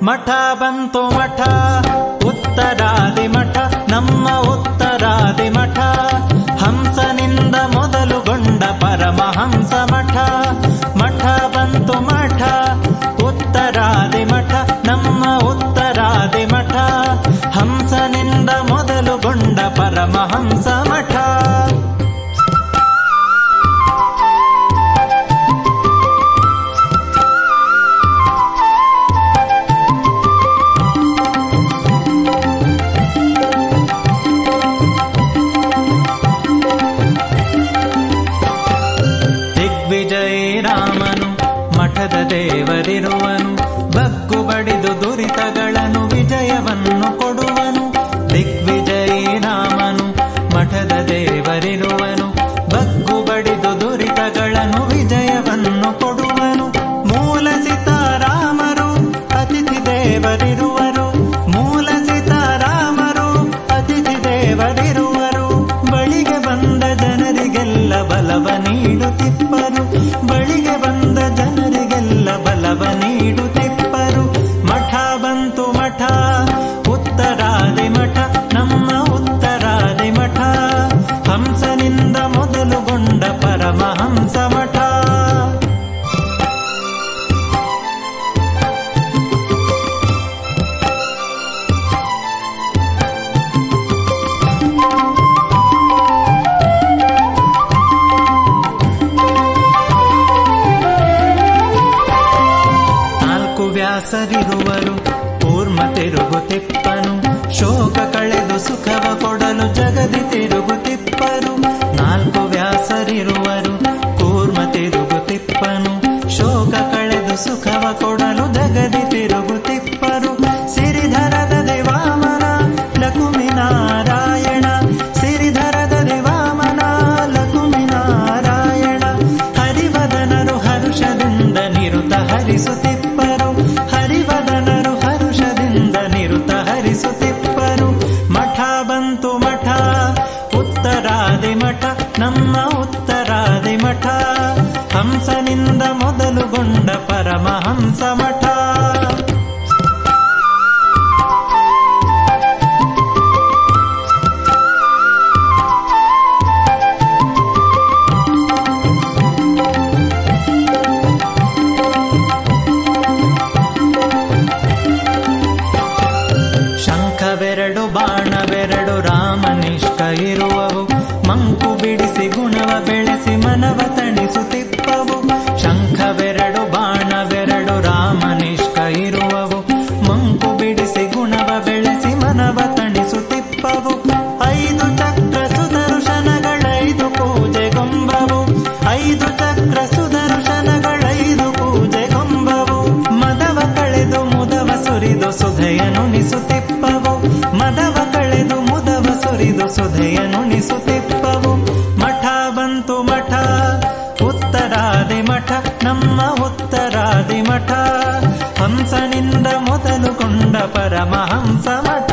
ಮಠ ಬಂತು ಮಠ ಉತ್ತರಾದಿ ಮಠ ನಮ್ಮ ಉತ್ತರಾದಿ ಮಠ ಹಂಸನಿಂದ ಮೊದಲುಗೊಂಡ ಪರಮಹಂಸ ಮಠ ಮಠ ಬಂತು ಮಠ ಉತ್ತರಾದಿ ಮಠ ನಮ್ಮ ಉತ್ತರಾದಿ ಮಠ ಹಂಸನಿಂದ ಮೊದಲುಗೊಂಡ ಪರಮಹಂಸ ಮಠ ದಿಗ್ವಿಜಯ ರಾಮನು ಮಠದ ದೇವರಿರುವನು ಬಗ್ಗು ಬಡಿದು ದುರಿತಗಳನ್ನು ವಿಜಯವನ್ನು ಕೊಡುವನು ದಿಗ್ವಿಜಯ ರಾಮನು ಮಠದ ದೇವರಿರುವನು ಬಗ್ಗು ಬಡಿದು ದುರಿತಗಳನ್ನು ವಿಜಯವನ್ನು ಕೊಡುವನು ಮೂಲ ಸೀತಾರಾಮರು ಅತಿಥಿ ದೇವರಿರುವರು ಮೂಲ ಸೀತಾರಾಮರು ಅತಿಥಿ ದೇವರಿರುವರು ಬಳಿಗೆ ಬಂದ ಜನರಿಗೆಲ್ಲ ಬಲವ ನೀಡುತ್ತಿಪ್ಪರು ಬಳಿಗೆ ಬಂದ ಜನರಿಗೆಲ್ಲ ಬಲವ ನೀಡುತ್ತಿಪ್ಪರು ಮಠ ಬಂತು ಮಠ ಉತ್ತರಾದಿ ಮಠ ನಮ್ಮ ಉತ್ತರಾದಿ ಮಠ ಹಂಸನಿಂದ ಮೊದಲುಗೊಂಡ ಪರಮಹಂಸ ಮಠ ನಾಲ್ಕು ವ್ಯಾಸರಿರುವರು ಕೂರ್ಮ ತಿರುಗುತ್ತಿಪ್ಪನು ಶೋಕ ಕಳೆದು ಸುಖವ ಕೊಡಲು ಜಗದಿ ತಿರುಗುತ್ತಿಪ್ಪರು ನಾಲ್ಕು ವ್ಯಾಸರಿರುವರು ಕೂರ್ಮ ತಿರುಗುತ್ತಿಪ್ಪನು ಶೋಕ ಕಳೆದು ಸುಖವ ಕೊಡಲು ಜಗದಿ ತಿರುಗುತ್ತಿಪ್ಪರು ಸಿರಿಧರದ ದೇವಾಮನ ಲಕುಮಿ ನಾರಾಯಣ ಸಿರಿಧರದ ದೇವಾಮನ ಲಕುಮಿ ನಾರಾಯಣ ಹರಿವದನರು ಹರುಷದಿಂದ ನಿರುತ ಹರಿಸುತ್ತಿಪ್ಪರು ಹರಿವದನರು ಹರುಷದಿಂದ ನಿರುತ ಹರಿಸುತ್ತಿಪ್ಪರು ಮಠ ಬಂತು ಮಠ ಉತ್ತರಾದಿ ಮಠ ನಮ್ಮ ಉತ್ತರಾದಿ ಮಠ ಹಂಸನಿಂದ ಮೊದಲುಗೊಂಡ ಪರಮಹಂಸ ಮಠ ಶಂಖವೆರಡು ಬಾಣವೆರಡು ರಾಮನಿಷ್ಠ ಇರುವವು ಮಂಕು ಬಿಡಿಸಿ ಗುಣವ ಬೆಳೆಸಿ ಮನವ ತಣಿಸುತ್ತಿಪ್ಪವು ಶಂಖವೆರಡು ಬಾಣವೆರಡು ರಾಮನಿಷ್ಠ ಇರುವವು ಮಂಕು ಬಿಡಿಸಿ ಗುಣವ ಬೆಳೆಸಿ ಮನವ ತಣಿಸುತ್ತಿಪ್ಪವು ಐದು ಚಕ್ರ ಸುದರ್ಶನಗಳೈದು ಪೂಜೆಗೊಂಬವು ಐದು ಚಕ್ರ ಸುದರ್ಶನಗಳೈದು ಪೂಜೆಗೊಂಬವು ಮದವ ಕಳೆದು ಮುದವ ಸುರಿದು ಸುಧೆಯನುಣಿಸುತ್ತಿಪ್ಪವು ಮದವ ಕಳೆದು ಮುದವ ಸುರಿದು ಸುಧೆಯನುಣಿಸುತ್ತಿಪ್ಪವು ಮಠ ಬಂತು ಮಠ ಉತ್ತರಾದಿ ಮಠ ನಮ್ಮ ಉತ್ತರಾದಿ ಮಠ ಹಂಸನಿಂದ ಮೊದಲುಗೊಂಡ ಪರಮಹಂಸ ಮಠ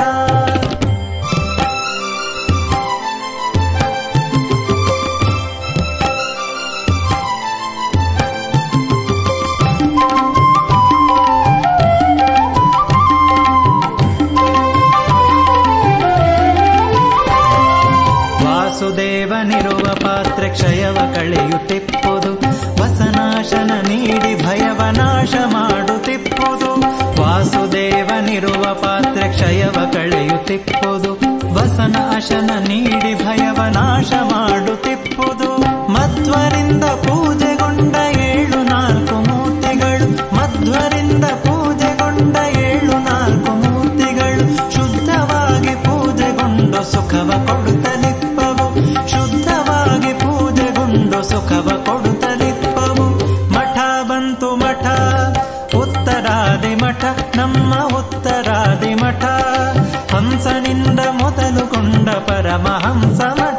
ವಾಸುದೇವನಿರುವ ಪಾತ್ರೆ ಕ್ಷಯವ ಕಳೆಯುತ್ತಿಪ್ಪುದು ವಸನಾಶನ ನೀಡಿ ಭಯವ ನಾಶ ಮಾಡುತ್ತಿಪ್ಪುದು ವಾಸುದೇವನಿರುವ ಪಾತ್ರೆ ಕ್ಷಯವ ಕಳೆಯುತ್ತಿಪ್ಪುದು ವಸನಾಶನ ನೀಡಿ ಭಯವ ನಾಶ ಮಾಡುತ್ತಿಪ್ಪುದು ಮಧ್ವರಿಂದ ಪೂಜೆಗೊಂಡ ಏಳು ನಾಲ್ಕು ಮೂರ್ತಿಗಳು ಮಧ್ವರಿಂದ ಪೂಜೆಗೊಂಡ ಏಳು ನಾಲ್ಕು ಮೂರ್ತಿಗಳು ಶುದ್ಧವಾಗಿ ಪೂಜೆಗೊಂಡು ಸುಖವ ಕೊಡುತ್ತಲಿಪ್ಪವು ಶುದ್ಧವಾಗಿ ಪೂಜೆಗೊಂಡು ಸುಖವ ಕೊಡುತ್ತಲಿಪ್ಪವು ಮಠ ಬಂತು ಮಠ ಉತ್ತರಾದಿ ಮಠ ನಮ್ಮ ಉತ್ತರಾದಿ ಮಠ ಹಂಸನಿಂದ ಮೊದಲುಗೊಂಡ ಪರಮಹಂಸ ಮಠ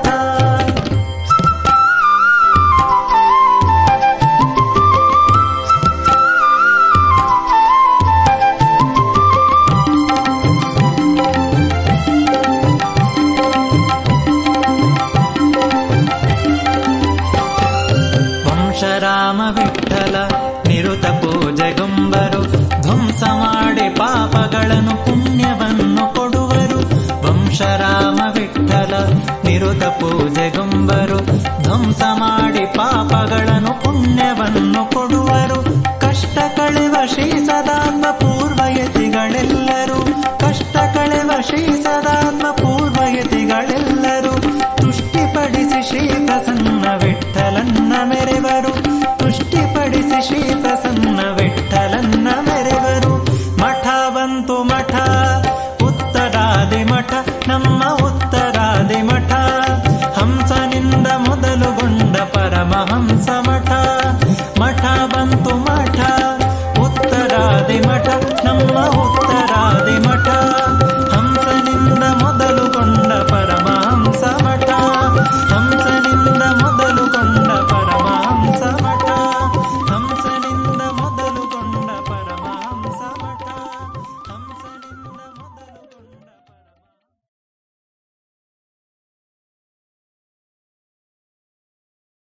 ವಂಶರಾಮ ವಿಠಲ ನಿರುತ ಪೂಜೆಗೊಂಬರು ಧ್ವಂಸ ಮಾಡಿ ಪಾಪ ವಿಠಲ ನಿರುತ ಪೂಜೆಗೊಂಬರು ಧ್ವಂಸ ಮಾಡಿ ಪಾಪಗಳನ್ನು ಪುಣ್ಯವನ್ನು ಕೊಡುವರು ಕಷ್ಟ ಕಳೆವ ಶ್ರೀ ಸದಾತ್ಮ ಪೂರ್ವಯತಿಗಳೆಲ್ಲರೂ ಕಷ್ಟ ಕಳೆವ ಶ್ರೀ ಸದಾತ್ಮ